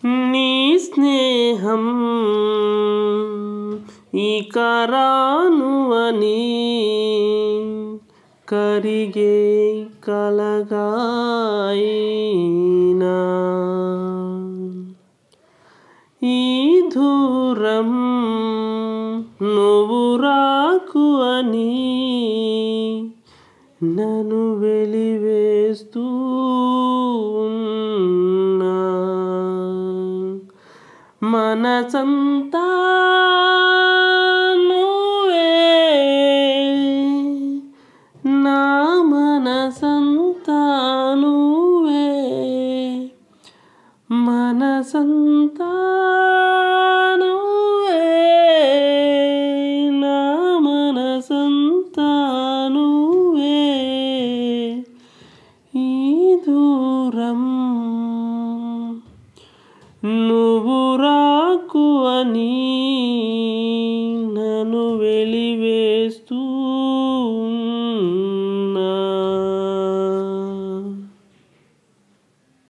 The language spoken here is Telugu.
నీ స్నేహం ఇక రాను అని కరిగే కలగాయినా ఈ దూరం నువ్వు రాకు అని నన్ను వెలివేస్తూ ఉన్నా మనసంతా నువ్వే నా మనసంతా నువ్వే మనసంతా నువ్వే నా మనసంతా నువ్వే ఈ దూరం నువ్వు రాకు అని